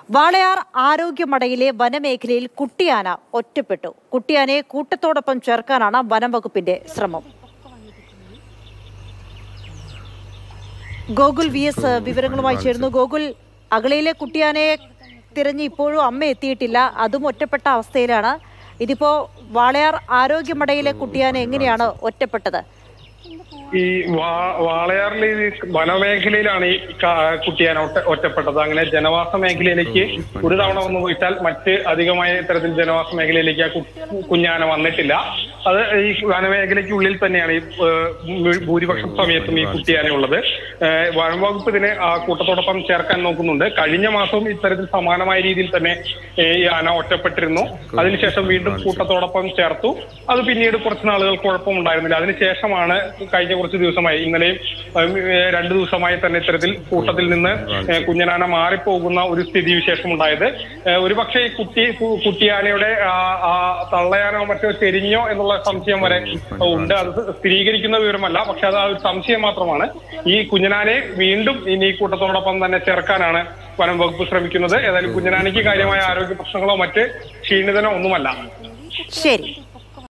വാളയാർ ആരോഗ്യമടയിലെ വനമേഖലയിൽ കുട്ടിയാന ഒറ്റപ്പെട്ടു കുട്ടിയാനയെ കൂട്ടത്തോടൊപ്പം ചേർക്കാനാണ് വനം വകുപ്പിന്റെ ശ്രമം ഗോകുൽ വി എസ് വിവരങ്ങളുമായി ചേരുന്നു ഗോകുൽ അഗളിയിലെ കുട്ടിയാനയെ തിരഞ്ഞ് ഇപ്പോഴും അമ്മ എത്തിയിട്ടില്ല അതും ഒറ്റപ്പെട്ട അവസ്ഥയിലാണ് ഇതിപ്പോ വാളയാർ ആരോഗ്യമടയിലെ കുട്ടിയാന എങ്ങനെയാണ് ഒറ്റപ്പെട്ടത് ഈ വാ- വാളയാറിലെ ഈ വനമേഖലയിലാണ് ഈ ക- കുട്ടിയാന ഒറ്റ ഒറ്റപ്പെട്ടത് അങ്ങനെ ജനവാസ മേഖലയിലേക്ക് ഒരു തവണ വന്നു പോയിട്ടാൽ മറ്റ് അധികമായ ഇത്തരത്തിൽ ജനവാസ മേഖലയിലേക്ക് ആ കു- കുഞ്ഞാന വന്നിട്ടില്ല അത് ഈ വനമേഖലയ്ക്കുള്ളിൽ തന്നെയാണ് ഈ ഏഹ്, ഭൂ- ഭൂരിപക്ഷം സമയത്തും ഈ കുട്ടിയാന ഉള്ളത് ഏഹ്, വനം വകുപ്പ് ഇതിനെ ആ കൂട്ടത്തോടൊപ്പം ചേർക്കാൻ നോക്കുന്നുണ്ട് കഴിഞ്ഞ മാസവും ഇത്തരത്തിൽ സമാനമായ രീതിയിൽ തന്നെ ഏഹ്, ഈ ആന ഒറ്റപ്പെട്ടിരുന്നു അതിനുശേഷം വീണ്ടും കൂട്ടത്തോടൊപ്പം ചേർത്തു അത് പിന്നീട് കുറച്ച് നാളുകൾ കുഴപ്പമുണ്ടായിരുന്നില്ല അതിനുശേഷമാണ് കഴിഞ്ഞ കുറച്ച് ദിവസമായി ഇന്നലെയും ഉം, ഏഹ്, രണ്ടു ദിവസമായി തന്നെ ഇത്തരത്തിൽ കൂട്ടത്തിൽ നിന്ന് ഏഹ്, കുഞ്ഞനാന മാറിപ്പോകുന്ന ഒരു സ്ഥിതി വിശേഷം ഉണ്ടായത് ഏഹ്, ഒരുപക്ഷെ ഈ കുട്ടി കു- കുട്ടിയാനയുടെ ആ, ആ തള്ളയാനോ മറ്റോ ചെരിഞ്ഞോ എന്നുള്ള സംശയം വരെ ഉണ്ട് അത് സ്ഥിരീകരിക്കുന്ന വിവരമല്ല പക്ഷെ അത് ആ ഒരു സംശയം മാത്രമാണ് ഈ കുഞ്ഞനാനെ വീണ്ടും ഇനി ഈ കൂട്ടത്തോടൊപ്പം തന്നെ ചേർക്കാനാണ് വനം വകുപ്പ് ശ്രമിക്കുന്നത് ഏതായാലും കുഞ്ഞനാനയ്ക്ക് കാര്യമായ ആരോഗ്യ പ്രശ്നങ്ങളോ മറ്റ് ക്ഷീണിതനോ ഒന്നുമല്ല ശരി